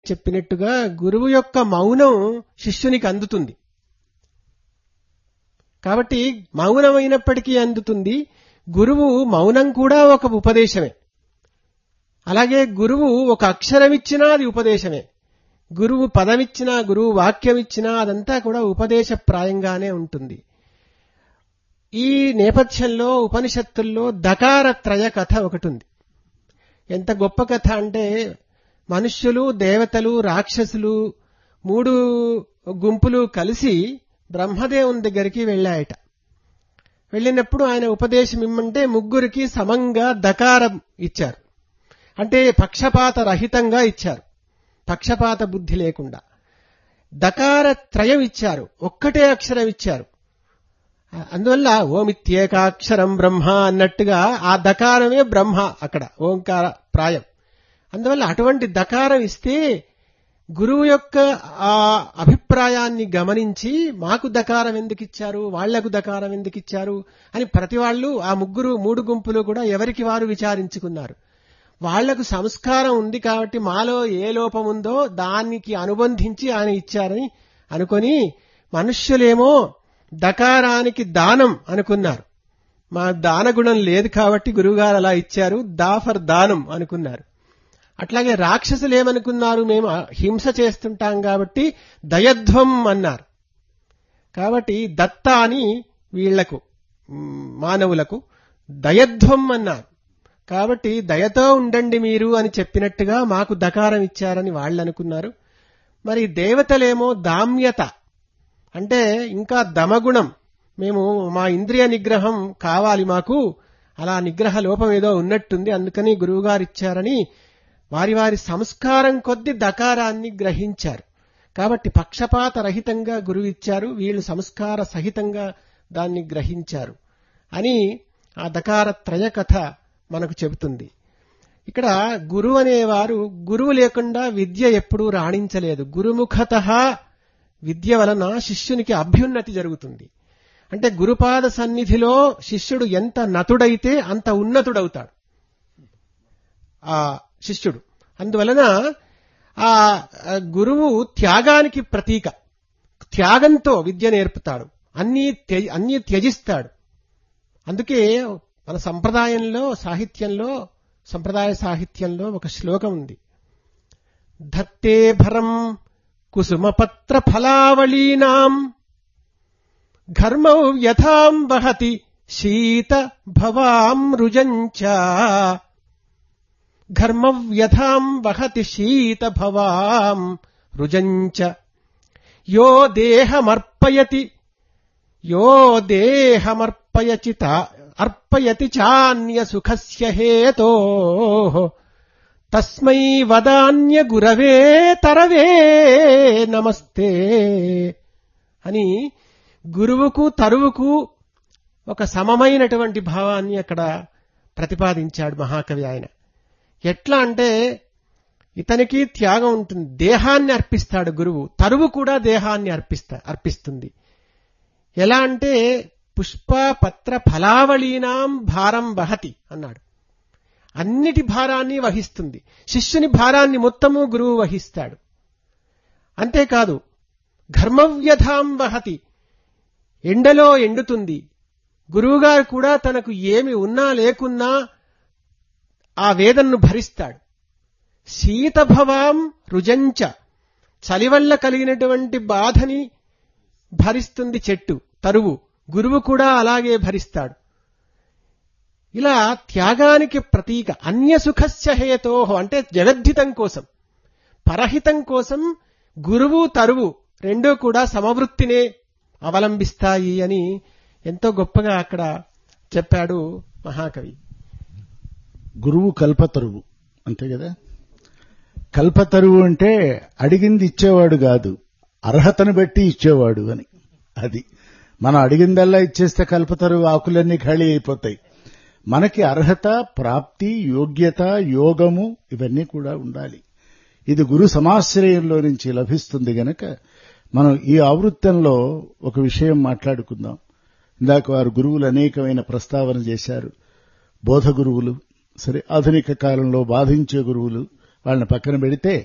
చెప్పినట్టుగా గురువు యొక్క మౌనం శిష్యునికి అందుతుంది కాబట్టి మౌనమైనప్పటికీ అందుతుంది గురువు మౌనం కూడా ఒక ఉపదేశమే అలాగే గురువు ఒక అక్షరం ఇచ్చినా అది ఉపదేశమే గురువు పదమిచ్చినా గురువు వాక్యం ఇచ్చినా అదంతా కూడా ఉపదేశప్రాయంగానే ఉంటుంది ఈ నేపథ్యంలో ఉపనిషత్తుల్లో దకారత్రయ కథ ఒకటి ఉంది ఎంత గొప్ప కథ అంటే మనుష్యులు దేవతలు రాక్షసులు మూడు గుంపులు కలిసి బ్రహ్మదేవుని దగ్గరికి వెళ్ళాయట వెళ్ళినప్పుడు ఆయన ఉపదేశం ఇమ్మంటే ముగ్గురికి సమంగా దకారం ఇచ్చారు అంటే పక్షపాత రహితంగా ఇచ్చారు పక్షపాత బుద్ధి లేకుండా దకార త్రయం ఇచ్చారు ఒక్కటే అక్షరం ఇచ్చారు అందువల్ల ఓమిత్యేకాక్షరం బ్రహ్మ అన్నట్టుగా ఆ దకారమే బ్రహ్మ అక్కడ ఓంకార ప్రాయం అందువల్ల అటువంటి దకారం ఇస్తే గురువు యొక్క ఆ అభిప్రాయాన్ని గమనించి మాకు దకారం ఎందుకు ఇచ్చారు వాళ్లకు దకారం ఎందుకు ఇచ్చారు అని ప్రతి వాళ్ళు ఆ ముగ్గురు మూడు గుంపులు కూడా ఎవరికి వారు విచారించుకున్నారు వాళ్లకు సంస్కారం ఉంది కాబట్టి మాలో ఏ లోపం ఉందో దానికి అనుబంధించి ఆయన ఇచ్చారని అనుకొని మనుష్యులేమో దకారానికి దానం అనుకున్నారు మా దానగుణం లేదు కాబట్టి గురువుగారు అలా ఇచ్చారు దా ఫర్ దానం అనుకున్నారు అట్లాగే రాక్షసులు ఏమనుకున్నారు మేము హింస చేస్తుంటాం కాబట్టి దయధ్వం అన్నారు కాబట్టి దత్త అని వీళ్లకు మానవులకు దయధ్వం అన్నారు కాబట్టి దయతో ఉండండి మీరు అని చెప్పినట్టుగా మాకు దకారం ఇచ్చారని వాళ్ళు అనుకున్నారు మరి దేవతలేమో దామ్యత అంటే ఇంకా దమగుణం మేము మా ఇంద్రియ నిగ్రహం కావాలి మాకు అలా నిగ్రహ లోపం ఏదో ఉన్నట్టుంది అందుకని గురువుగారు ఇచ్చారని వారి వారి సంస్కారం కొద్ది దకారాన్ని గ్రహించారు కాబట్టి పక్షపాత రహితంగా గురువు ఇచ్చారు వీళ్ళు సంస్కార సహితంగా దాన్ని గ్రహించారు అని ఆ దకార త్రయ కథ మనకు చెబుతుంది ఇక్కడ గురువు అనేవారు గురువు లేకుండా విద్య ఎప్పుడూ రాణించలేదు గురుముఖత విద్య వలన శిష్యునికి అభ్యున్నతి జరుగుతుంది అంటే గురుపాద సన్నిధిలో శిష్యుడు ఎంత నతుడైతే అంత ఉన్నతుడవుతాడు ఆ శిష్యుడు అందువలన ఆ గురువు త్యాగానికి ప్రతీక త్యాగంతో విద్య నేర్పుతాడు అన్నీ అన్నీ త్యజిస్తాడు అందుకే మన సంప్రదాయంలో సాహిత్యంలో సంప్రదాయ సాహిత్యంలో ఒక శ్లోకం ఉంది ధత్తే భరం కుసుమపత్ర ఫలావళీనాం ఘర్మౌ యథాం వహతి శీత భవాం రుజంచ ఘర్మవ్యథాం వహతి శీత భవాం రుజంచ యో దేహమర్పయతి యో దేహమర్పయచిత అర్పయతి చాన్య సుఖస్య హేతో తస్మై వదాన్య గురవే తరవే నమస్తే అని గురువుకు తరువుకు ఒక సమమైనటువంటి భావాన్ని అక్కడ ప్రతిపాదించాడు మహాకవి ఆయన ఎట్లా అంటే ఇతనికి త్యాగం ఉంటుంది దేహాన్ని అర్పిస్తాడు గురువు తరువు కూడా దేహాన్ని అర్పిస్తా అర్పిస్తుంది ఎలా అంటే పుష్ప పత్ర ఫలావళీనాం భారం వహతి అన్నాడు అన్నిటి భారాన్ని వహిస్తుంది శిష్యుని భారాన్ని మొత్తము గురువు వహిస్తాడు అంతేకాదు ఘర్మవ్యధాం వహతి ఎండలో ఎండుతుంది గురువుగారు కూడా తనకు ఏమి ఉన్నా లేకున్నా ఆ వేదన్ను భరిస్తాడు శీతభవాం రుజంచ చలి వల్ల కలిగినటువంటి బాధని భరిస్తుంది చెట్టు తరువు గురువు కూడా అలాగే భరిస్తాడు ఇలా త్యాగానికి ప్రతీక అన్యసుఖస్య హేతోహో అంటే జగద్ధితం కోసం పరహితం కోసం గురువు తరువు రెండూ కూడా సమవృత్తినే అవలంబిస్తాయి అని ఎంతో గొప్పగా అక్కడ చెప్పాడు మహాకవి గురువు కల్పతరువు అంతే కదా కల్పతరువు అంటే అడిగింది ఇచ్చేవాడు కాదు అర్హతను బట్టి ఇచ్చేవాడు అని అది మనం అడిగిందల్లా ఇచ్చేస్తే కల్పతరువు ఆకులన్నీ ఖాళీ అయిపోతాయి మనకి అర్హత ప్రాప్తి యోగ్యత యోగము ఇవన్నీ కూడా ఉండాలి ఇది గురు సమాశ్రయంలో నుంచి లభిస్తుంది గనక మనం ఈ ఆవృత్తంలో ఒక విషయం మాట్లాడుకుందాం ఇందాక వారు గురువులు అనేకమైన ప్రస్తావన చేశారు బోధ గురువులు సరే ఆధునిక కాలంలో బాధించే గురువులు వాళ్ళని పక్కన పెడితే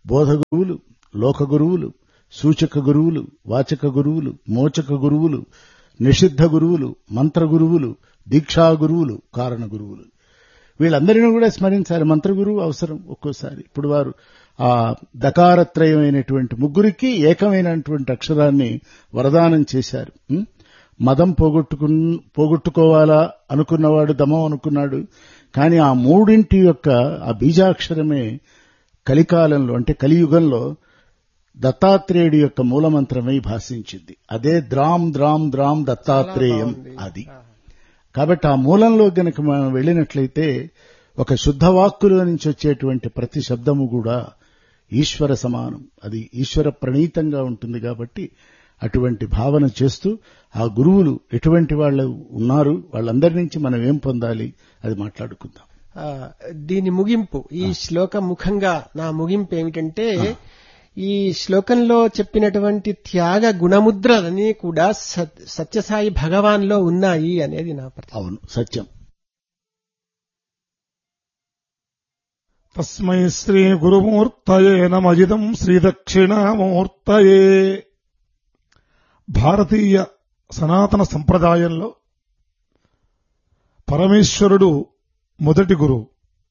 బోధ గురువులు లోక గురువులు సూచక గురువులు వాచక గురువులు మోచక గురువులు నిషిద్ధ గురువులు మంత్ర గురువులు దీక్షా గురువులు కారణ గురువులు వీళ్ళందరినీ కూడా స్మరించాలి మంత్ర గురువు అవసరం ఒక్కోసారి ఇప్పుడు వారు ఆ దకారత్రయమైనటువంటి ముగ్గురికి ఏకమైనటువంటి అక్షరాన్ని వరదానం చేశారు ఉం? మదం పోగొట్టుకు పోగొట్టుకోవాలా అనుకున్నవాడు దమం అనుకున్నాడు కానీ ఆ మూడింటి యొక్క ఆ బీజాక్షరమే కలికాలంలో అంటే కలియుగంలో దత్తాత్రేయుడి యొక్క మూలమంత్రమై భాషించింది అదే ద్రామ్ ద్రామ్ ద్రామ్ దత్తాత్రేయం అది కాబట్టి ఆ మూలంలో గనక మనం వెళ్ళినట్లయితే ఒక శుద్ధ వాక్కులో నుంచి వచ్చేటువంటి ప్రతి శబ్దము కూడా ఈశ్వర సమానం అది ఈశ్వర ప్రణీతంగా ఉంటుంది కాబట్టి అటువంటి భావన చేస్తూ ఆ గురువులు ఎటువంటి వాళ్ళు ఉన్నారు వాళ్ళందరి నుంచి మనం ఏం పొందాలి అది మాట్లాడుకుందాం ఆ, దీని ముగింపు ఈ శ్లోక ముఖంగా నా ముగింపు ఏమిటంటే ఈ శ్లోకంలో చెప్పినటువంటి త్యాగ గుణముద్రలన్నీ కూడా సత్- సత్యసాయి భగవాన్లో ఉన్నాయి అనేది నా ప్రతి అవును సత్యం తస్మై శ్రీ గురుమూర్తయే నమజిదం శ్రీదక్షిణామూర్తయే భారతీయ సనాతన సంప్రదాయంలో పరమేశ్వరుడు మొదటి గురువు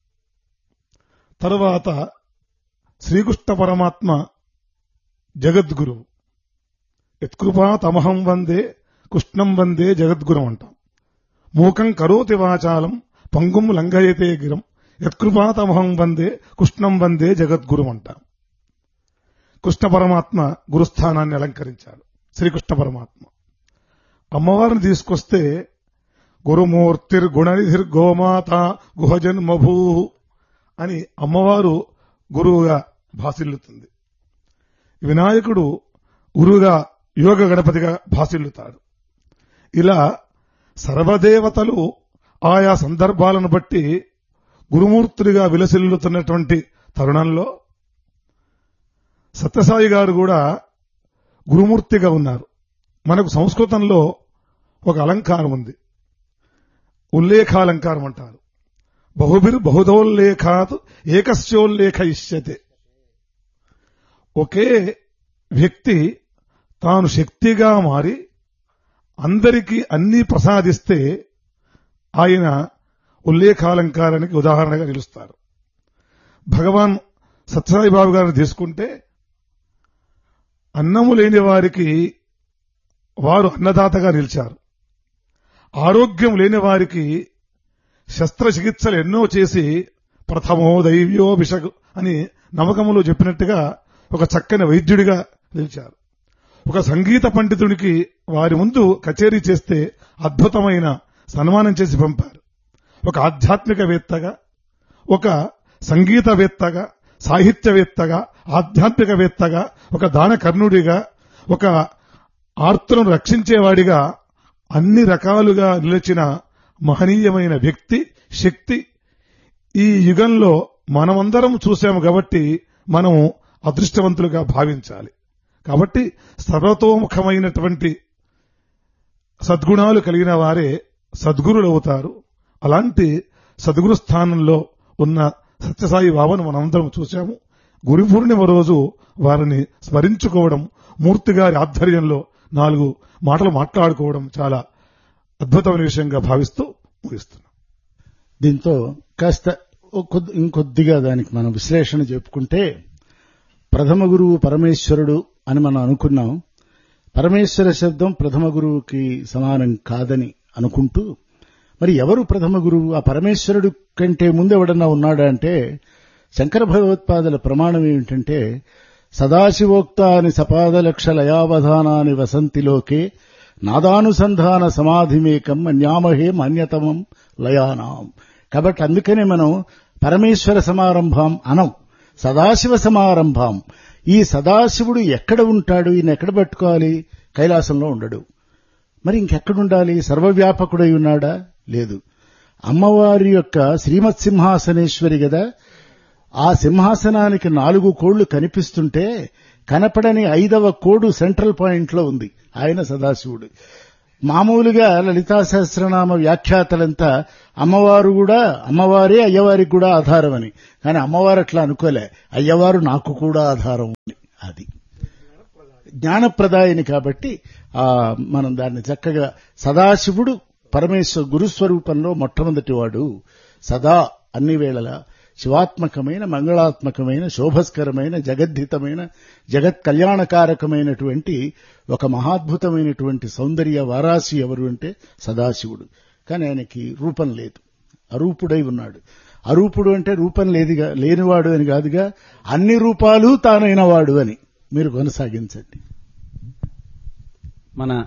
తరువాత శ్రీకృష్ణ పరమాత్మ జగద్గురువు యత్కృపా తమహం వందే కృష్ణం వందే జగద్గురం అంటాం మూకం కరోతి వాచాలం పంగుం లంఘయతే గిరం యత్కృపా తమహం వందే కృష్ణం వందే జగద్గురం అంటాం కృష్ణ పరమాత్మ గురుస్థానాన్ని అలంకరించాడు శ్రీకృష్ణ పరమాత్మ అమ్మవారిని తీసుకొస్తే గురుమూర్తిర్ గుణనిధిర్ గోమాత గుహజన్మభూ అని అమ్మవారు గురువుగా భాసిల్లుతుంది వినాయకుడు గురువుగా యోగ గణపతిగా భాసిల్లుతాడు ఇలా సర్వదేవతలు ఆయా సందర్భాలను బట్టి గురుమూర్తులుగా విలసిల్లుతున్నటువంటి తరుణంలో సత్యసాయి గారు కూడా గురుమూర్తిగా ఉన్నారు మనకు సంస్కృతంలో ఒక అలంకారం ఉంది ఉల్లేఖాలంకారం అంటారు బహుభిర్ బహుదోల్లేఖాత్ ఏకస్యోల్లేఖ ఇష్యతే ఒకే వ్యక్తి తాను శక్తిగా మారి అందరికీ అన్నీ ప్రసాదిస్తే ఆయన ఉల్లేఖాలంకారానికి ఉదాహరణగా నిలుస్తారు భగవాన్ సత్యసాయిబాబు గారిని తీసుకుంటే అన్నము లేని వారికి వారు అన్నదాతగా నిలిచారు ఆరోగ్యం లేని వారికి శస్త్రచికిత్సలు ఎన్నో చేసి ప్రథమో దైవ్యో విషగు అని నమ్మకములో చెప్పినట్టుగా ఒక చక్కని వైద్యుడిగా నిలిచారు ఒక సంగీత పండితుడికి వారి ముందు కచేరీ చేస్తే అద్భుతమైన సన్మానం చేసి పంపారు ఒక ఆధ్యాత్మికవేత్తగా ఒక సంగీతవేత్తగా సాహిత్యవేత్తగా ఆధ్యాత్మికవేత్తగా ఒక దానకర్ణుడిగా ఒక ఆర్తులను రక్షించేవాడిగా అన్ని రకాలుగా నిలిచిన మహనీయమైన వ్యక్తి శక్తి ఈ యుగంలో మనమందరం చూశాము కాబట్టి మనం అదృష్టవంతులుగా భావించాలి కాబట్టి సర్వతోముఖమైనటువంటి సద్గుణాలు కలిగిన వారే సద్గురులు అవుతారు అలాంటి సద్గురు స్థానంలో ఉన్న సత్యసాయి బాబాను మనందరం చూశాము గురు పూర్ణిమ రోజు వారిని స్మరించుకోవడం మూర్తి గారి ఆధ్వర్యంలో నాలుగు మాటలు మాట్లాడుకోవడం చాలా అద్భుతమైన విషయంగా భావిస్తూ ముగిస్తున్నాం దీంతో కాస్త ఓ కొద్ది- ఇంకొద్దిగా దానికి మనం విశ్లేషణ చెప్పుకుంటే ప్రథమ గురువు పరమేశ్వరుడు అని మనం అనుకున్నాం పరమేశ్వర శబ్దం ప్రథమ గురువుకి సమానం కాదని అనుకుంటూ మరి ఎవరు ప్రథమ గురువు ఆ పరమేశ్వరుడు కంటే ముందు ఎవడన్నా ఉన్నాడా అంటే శంకర భగవత్పాదుల ప్రమాణం ఏమిటంటే సదాశివోక్తాని సపాదలక్ష లయావధానాని వసంతిలోకే నాదానుసంధాన సమాధిమేకం అన్యామహే మాన్యతమం లయానాం కాబట్టి అందుకనే మనం పరమేశ్వర సమారంభం అనం సదాశివ సమారంభం ఈ సదాశివుడు ఎక్కడ ఉంటాడు ఈయన ఎక్కడ పట్టుకోవాలి కైలాసంలో ఉండడు మరి ఇంకెక్కడుండాలి సర్వవ్యాపకుడై ఉన్నాడా లేదు అమ్మవారి యొక్క శ్రీమత్ సింహాసనేశ్వరి గదా ఆ సింహాసనానికి నాలుగు కోళ్లు కనిపిస్తుంటే కనపడని ఐదవ కోడు సెంట్రల్ పాయింట్ లో ఉంది ఆయన సదాశివుడు మామూలుగా లలితా సహస్రనామ వ్యాఖ్యాతలంతా అమ్మవారు కూడా అమ్మవారే అయ్యవారికి కూడా ఆధారం అని కానీ అమ్మవారు అట్లా అనుకోలే అయ్యవారు నాకు కూడా ఆధారం అని అది జ్ఞానప్రదాయని కాబట్టి ఆ మనం దాన్ని చక్కగా సదాశివుడు పరమేశ్వర గురుస్వరూపంలో మొట్టమొదటివాడు సదా అన్ని వేళలా శివాత్మకమైన మంగళాత్మకమైన శోభస్కరమైన జగద్ధితమైన జగత్ కళ్యాణకారకమైనటువంటి ఒక మహాద్భుతమైనటువంటి సౌందర్య వారాసి ఎవరు అంటే సదాశివుడు కానీ ఆయనకి రూపం లేదు అరూపుడై ఉన్నాడు అరూపుడు అంటే రూపం లేదుగా లేనివాడు అని కాదుగా అన్ని రూపాలు తానైన వాడు అని మీరు కొనసాగించండి మన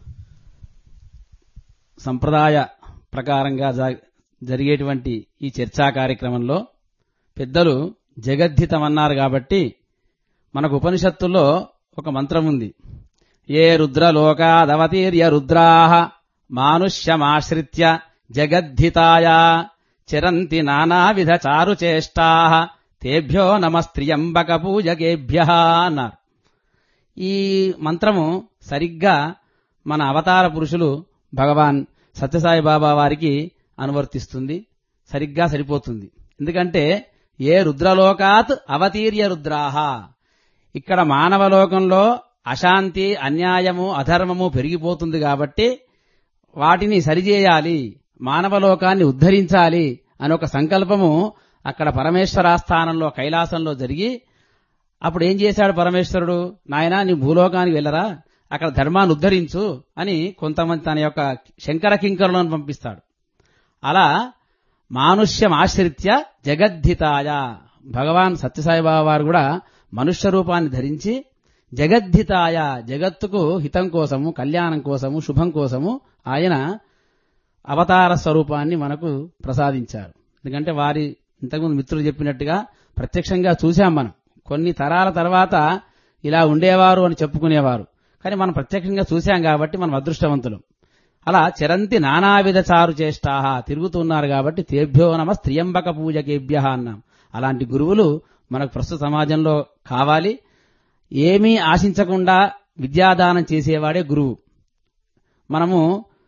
సంప్రదాయ ప్రకారంగా జ- జరిగేటువంటి ఈ చర్చా కార్యక్రమంలో పెద్దలు జగద్ధితమన్నారు కాబట్టి మనకు ఉపనిషత్తుల్లో ఒక మంత్రం ఉంది ఏ రుద్రలోకాదవతీర్య రుద్రాః మానుష్యమాశ్రిత్య జగద్ధితాయ చరంతి నానావిధ చారుచేష్టాః తేభ్యో నమస్త్రియంబక పూజకేభ్య అన్నారు ఈ మంత్రము సరిగ్గా మన అవతార పురుషులు భగవాన్ సత్యసాయి బాబా వారికి అనువర్తిస్తుంది సరిగ్గా సరిపోతుంది ఎందుకంటే ఏ రుద్రలోకాత్ అవతీర్య రుద్రాహ ఇక్కడ మానవ లోకంలో అశాంతి అన్యాయము అధర్మము పెరిగిపోతుంది కాబట్టి వాటిని సరిచేయాలి మానవ లోకాన్ని ఉద్ధరించాలి అని ఒక సంకల్పము అక్కడ పరమేశ్వరాస్థానంలో కైలాసంలో జరిగి అప్పుడు ఏం చేశాడు పరమేశ్వరుడు నాయనా నీ భూలోకానికి వెళ్ళరా అక్కడ ధర్మాన్ని ఉద్ధరించు అని కొంతమంది తన యొక్క శంకర కింకరులను పంపిస్తాడు అలా మానుష్యం ఆశ్రిత్య జగద్ధితాయ భగవాన్ సత్యసాయిబాబా వారు కూడా మనుష్య రూపాన్ని ధరించి జగద్ధితాయ జగత్తుకు హితం కోసము కళ్యాణం కోసము శుభం కోసము ఆయన అవతార స్వరూపాన్ని మనకు ప్రసాదించారు ఎందుకంటే వారి ఇంతకుముందు మిత్రులు చెప్పినట్టుగా ప్రత్యక్షంగా చూశాం మనం కొన్ని తరాల తర్వాత ఇలా ఉండేవారు అని చెప్పుకునేవారు కానీ మనం ప్రత్యక్షంగా చూశాం కాబట్టి మనం అదృష్టవంతులం అలా చరంతి నానావిధ చారు చేష్టాహ తిరుగుతున్నారు కాబట్టి తేభ్యో నమ స్త్రియంబక పూజకేభ్య అన్నాం అలాంటి గురువులు మనకు ప్రస్తుత సమాజంలో కావాలి ఏమీ ఆశించకుండా విద్యాదానం చేసేవాడే గురువు మనము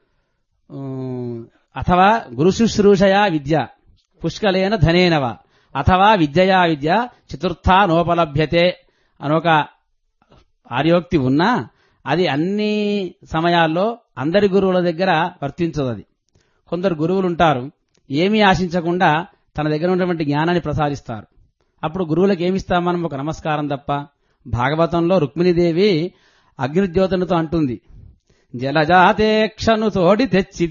ఉమ్, అథవా గురు శుశ్రూషయా విద్య పుష్కలేన ధనేనవ అథవా విద్యయా విద్య చతుర్థా నోపలభ్యతే అనొక ఆర్యోక్తి ఉన్నా అది అన్ని సమయాల్లో అందరి గురువుల దగ్గర వర్తించదు అది కొందరు గురువులు ఉంటారు ఏమీ ఆశించకుండా తన దగ్గర ఉన్నటువంటి జ్ఞానాన్ని ప్రసాదిస్తారు అప్పుడు గురువులకు ఏమిస్తాం మనం ఒక నమస్కారం తప్ప భాగవతంలో రుక్మిణీదేవి అగ్నిజ్యోతునితో అంటుంది జలజాతేక్షను తోడి తెచ్చి